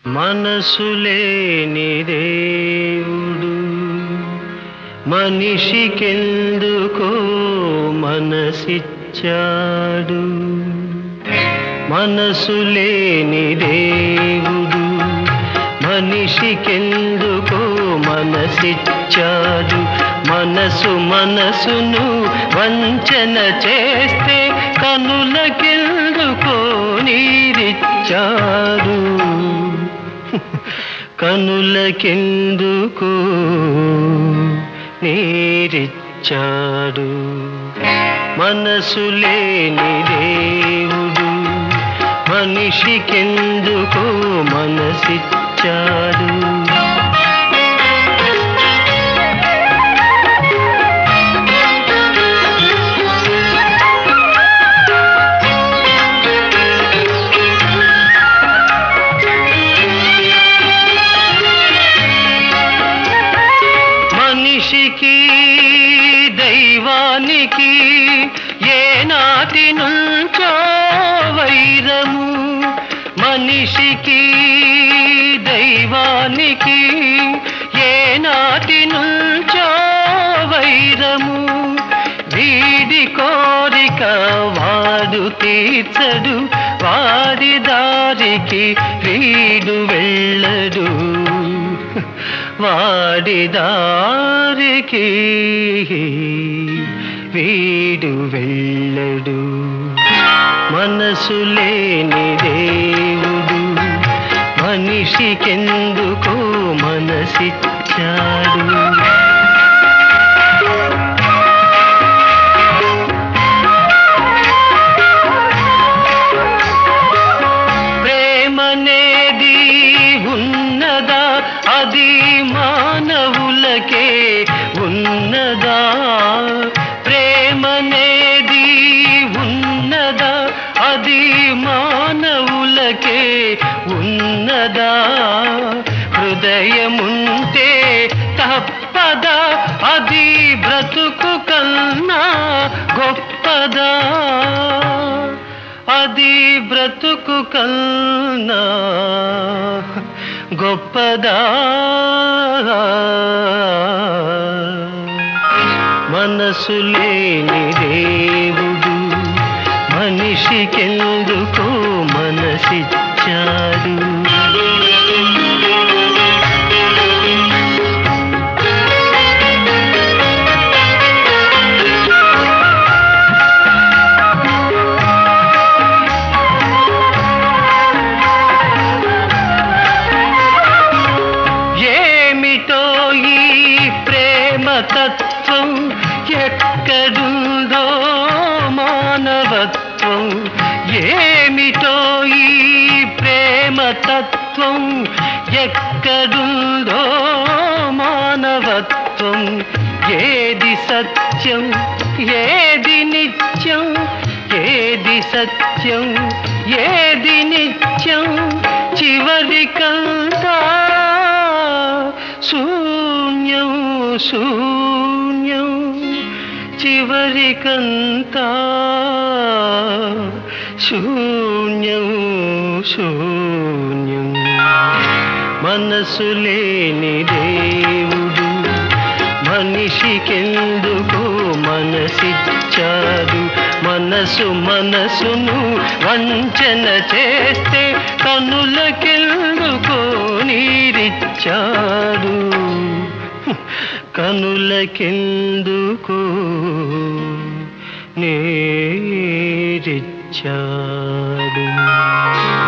మనసు లేని దేవుడు మనిషికెందుకో మనసిచ్చాడు మనసు లేని దేవుడు మనిషికెందుకో మనసిచ్చాడు మనసు మనసును వంచన చేస్తే కనులకెందుకో నీరిచ్చాడు కనులకెందుకో నీరిచ్చాడు మనసు లేని దేవుడు మనిషికెందుకో మనసిచ్చాడు మనిషికి దైవానికి ఏనాటి నుంచో వైరము మనిషికి దైవానికి ఏనాటి నుంచో వైరము వీడి కోరిక వాడు తీర్చడు వాడి దారికి వీడు వెళ్ళడు వాడి దారికి వీడు వెళ్ళడు మనసు లేని దేవుడు మనిషికెందుకో మనసిచ్చాడు ప్రేమనేది ఉన్నదా అది మానవులకే ఉన్నదా ప్రేమనేది ఉన్నదా అది మానవులకే ఉన్నదా హృదయముంటే తప్పదా అది బ్రతుకు కన్నా గొప్పదా అది బ్రతుకు కన్నా గొప్పదా మనసు లేని దేవుడు మనిషికెందుకో మనసిచ్చాడు ఏమిటో ఈ ప్రేమ తత్వం ఎక్కడుందో మానవత్వం ఏమిటో ఈ ప్రేమ తత్వం ఎక్కడుందో మానవత్వం ఏది సత్యం ఏది నిత్యం ఏది సత్యం ఏది నిత్యం చివరికంతా శూన్యం శూన్యం చివరికంతా శూన్యం శూన్యం మనసు లేని దేవుడు మనిషికెందుకో మనసిచ్చాడు మనసు మనసును వంచన చేస్తే కనులకెందుకో నీరిచ్చాడు కనులకెందుకో నీరిచ్చాడు